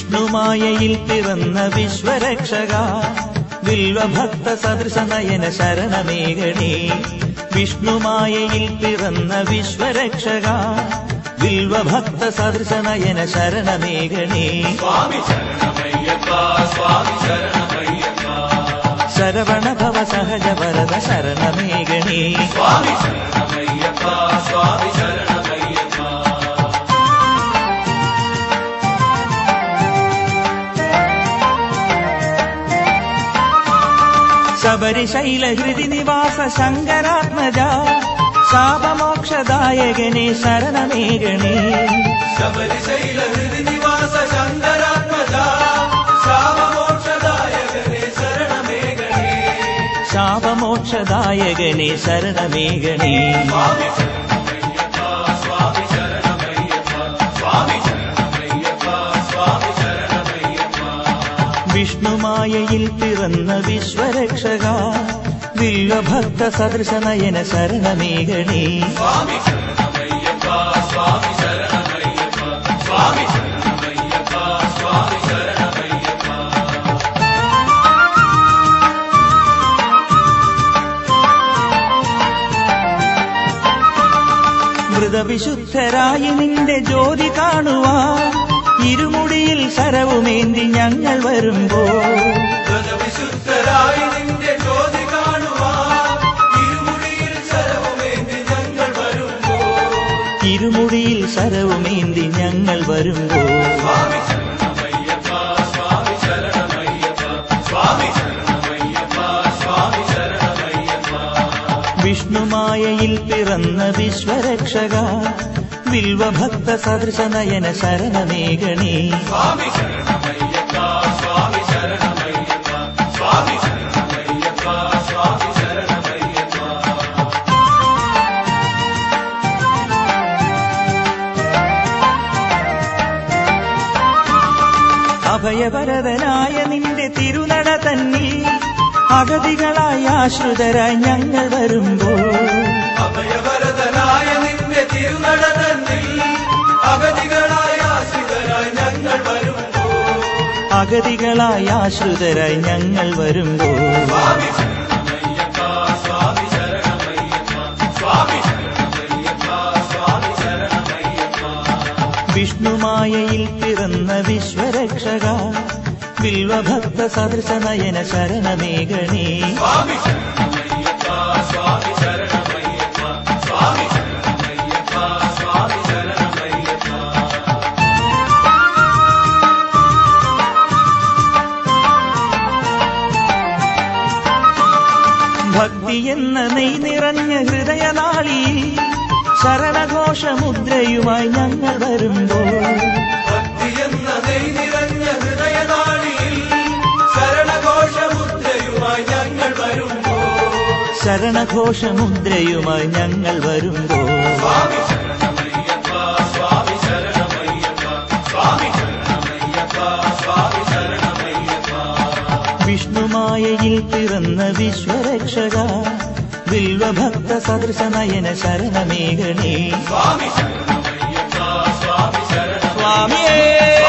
വിഷ്ണുമായയിൽ പിറന്ന വിശ്വരക്ഷക വിൽവഭക്ത സദൃശ നയന ശരണമേഘണേ വിഷ്ണുമായയിൽ പിറന്ന വിശ്വരക്ഷക വിൽവഭക്ത സദൃശ നയന ശരണമേഘണേ സ്വാമി ശരണമയ്യപ്പ സ്വാമി ശരണമയ്യപ്പ ശരവണ ഭവ സഹജ വരദ ശരണമേഘണേ സ്വാമി ശരണമയ്യപ്പ സ്വാമി ശരണമയ്യപ്പ ശബരിശൈലഹൃതി നിവാസ ശങ്കരാത്മജ ശാപമോക്ഷദായകനെ ശരണമേഘണേ ശബരിശൈല ഹൃദി നിവാസ ശങ്കരാത്മജ ശാപമോക്ഷദായകനെ ശരണമേഘണേ ശാപമോക്ഷദായകനെ ശരണമേഘണേ സ്വാമി ശരണമയ്യപ്പ സ്വാമി ശരണമയ്യപ്പ സ്വാമി ശരണമയ്യപ്പ സ്വാമി ശരണമയ്യപ്പ വിഷ്ണുമായയിൽ പിറന്ന വിശ്വരക്ഷക വില്ലഭക്ത സദൃശ നയന ശരണമേഘണേ സ്വാമി ശരണമയ്യപ്പ സ്വാമി ശരണമയ്യപ്പ സ്വാമി ശരണമയ്യപ്പ സ്വാമി ശരണമയ്യപ്പ മൃതവിശുദ്ധരായി നിന്റെ ജ്യോതി കാണുവാൻ ഇരുമുടിയിൽ ശരവുമേന്തി ഞങ്ങൾ വരുമ്പോൾ വ്രതവിശുദ്ധരായി നിന്റെ ജ്യോതി കാണുവാൻ ഇരുമുടിയിൽ ശരവുമേന്തി ഞങ്ങൾ വരുമ്പോൾ ഇരുമുടിയിൽ ശരവുമേന്തി ഞങ്ങൾ വരുമ്പോൾ സ്വാമി ശരണമയ്യപ്പ സ്വാമി ശരണമയ്യപ്പ സ്വാമി ശരണമയ്യപ്പ സ്വാമി ശരണമയ്യപ്പ വിഷ്ണുമായയിൽ പിറന്ന വിശ്വരക്ഷക വിൽവഭക്ത സദൃശ നയന ശരണമേഘണേ സ്വാമി ശരണമയ്യപ്പ സ്വാമി ശരണമയ്യപ്പ സ്വാമി ശരണമയ്യപ്പ സ്വാമി ശരണമയ്യപ്പ അഭയവരതനായ നിന്റെ തിരുനട തന്നിൽ അഗതികളായ ആശ്രിതരായി ഞങ്ങൾ വരുമ്പോൾ അഭയവരതനായ നിന്റെ തിരുനട തന്നിൽ അഗതികളായ ആശ്രിതരായി ഞങ്ങൾ വരുമ്പോൾ അഗതികളായ ആശ്രിതരായി ഞങ്ങൾ വരുമ്പോൾ സ്വാമി ശരണമയ്യപ്പ സ്വാമി ശരണമയ്യപ്പ സ്വാമി ശരണമയ്യപ്പ സ്വാമി ശരണമയ്യപ്പ വിഷ്ണുമായയിൽ പിറന്ന വിശ്വരക്ഷക വിൽവഭക്ത സദൃശ നയന ശരണമേഘണേ സ്വാമി ശരണമയ്യപ്പ സ്വാമി ശരണമയ്യപ്പ സ്വാമി ശരണമയ്യപ്പ സ്വാമി ശരണമയ്യപ്പ ഭക്തി എന്ന നെയ് നിറഞ്ഞ ഹൃദയനാളിയിൽ ശരണഘോഷമുദ്രയുമായി ഞങ്ങൾ വരുമ്പോൾ ഭക്തി എന്ന നെയ് നിറഞ്ഞ ഹൃദയനാളിയിൽ ശരണഘോഷമുദ്രയുമായി ഞങ്ങൾ വരുമ്പോൾ ശരണഘോഷമുദ്രയുമായി ഞങ്ങൾ വരുമ്പോൾ സ്വാമി ശരണമയ്യപ്പ സ്വാമി ശരണമയ്യപ്പ സ്വാമി ശരണമയ്യപ്പ സ്വാമി ശരണമയ്യപ്പ വിഷ്ണുമായയിൽ പിറന്ന വിശ്വരക്ഷക വിൽവഭക്ത സദൃശ നയന ശരണമേഘണേ സ്വാമി ശരണമയ്യപ്പ സ്വാമി ശരണ സ്വാമിയേ